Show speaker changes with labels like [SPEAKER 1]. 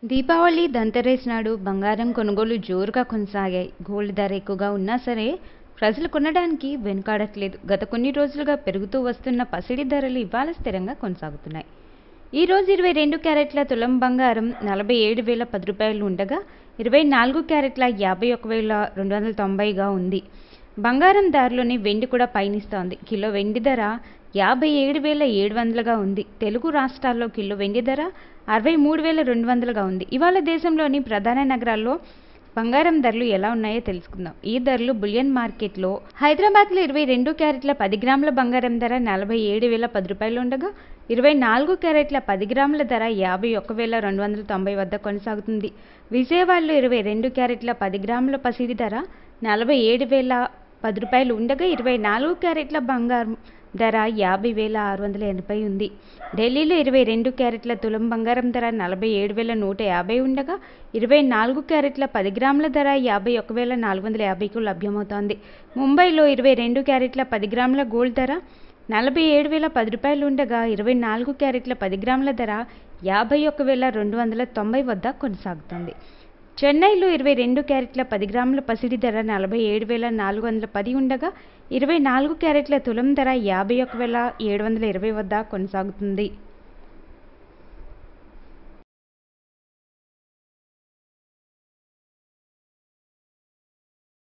[SPEAKER 1] దీపావళి ధన్తెరస్ నాడు బంగారం కొనుగోలు జోరుగా కొనసాగాయి గోల్డ్ ధర ఎక్కువగా ఉన్నా సరే ప్రజలు కొనడానికి వెనుకాడట్లేదు గత కొన్ని రోజులుగా పెరుగుతూ వస్తున్న పసిడి ధరలు ఇవాళ స్థిరంగా కొనసాగుతున్నాయి ఈ రోజు ఇరవై రెండు క్యారెట్ల తులం బంగారం నలభై ఏడు వేల పది రూపాయలు ఉండగా ఇరవై నాలుగు క్యారెట్ల యాభై ఒక వేల రెండు వందల తొంభైగా ఉంది బంగారం ధరలోనే వెండి కూడా పయనిస్తోంది కిలో వెండి ధర యాభై ఏడు వేల ఏడు వందలుగా ఉంది తెలుగు రాష్ట్రాల్లో కిలో వెండి ధర అరవై మూడు వేల రెండు వందలుగా ఉంది ఇవాళ దేశంలోని ప్రధాన నగరాల్లో బంగారం ధరలు ఎలా ఉన్నాయో తెలుసుకుందాం ఈ ధరలు బులియన్ మార్కెట్లో హైదరాబాద్లో ఇరవై రెండు క్యారెట్ల పది గ్రాముల బంగారం ధర నలభై ఏడు వేల పది రూపాయలు ఉండగా ఇరవై నాలుగు క్యారెట్ల పది గ్రాముల ధర యాభై ఒక్క వేల రెండు వందల తొంభై వద్ద కొనసాగుతుంది విజయవాడలో ఇరవై రెండు క్యారెట్ల పది గ్రాముల పసిడి ధర నలభై ఏడు వేల పది రూపాయలు ఉండగా ఇరవై నాలుగు క్యారెట్ల బంగారం ధర యాభై వేల ఆరు వందల ఎనభై ఉంది ఢిల్లీలో ఇరవై రెండు క్యారెట్ల తులం బంగారం ధర నలభై ఏడు వేల నూట యాభై ఉండగా ఇరవై నాలుగు క్యారెట్ల పది గ్రాముల ధర యాభై ఒక వేల నాలుగు వందల యాభైకు లభ్యమవుతోంది ముంబైలో ఇరవై రెండు క్యారెట్ల పది గ్రాముల గోల్డ్ ధర నలభై ఏడు వేల పది రూపాయలు ఉండగా ఇరవై నాలుగు క్యారెట్ల పది గ్రాముల ధర యాభై ఒక వేల రెండు వందల తొంభై వద్ద కొనసాగుతుంది చెన్నైలో ఇరవై రెండు క్యారెట్ల పది గ్రాముల పసిడి ధర నలభై ఏడు వేల నాలుగు వందల పది ఉండగా ఇరవై నాలుగు క్యారెట్ల తులం ధర యాభై ఒక వేల ఏడు వందల ఇరవై వద్ద కొనసాగుతుంది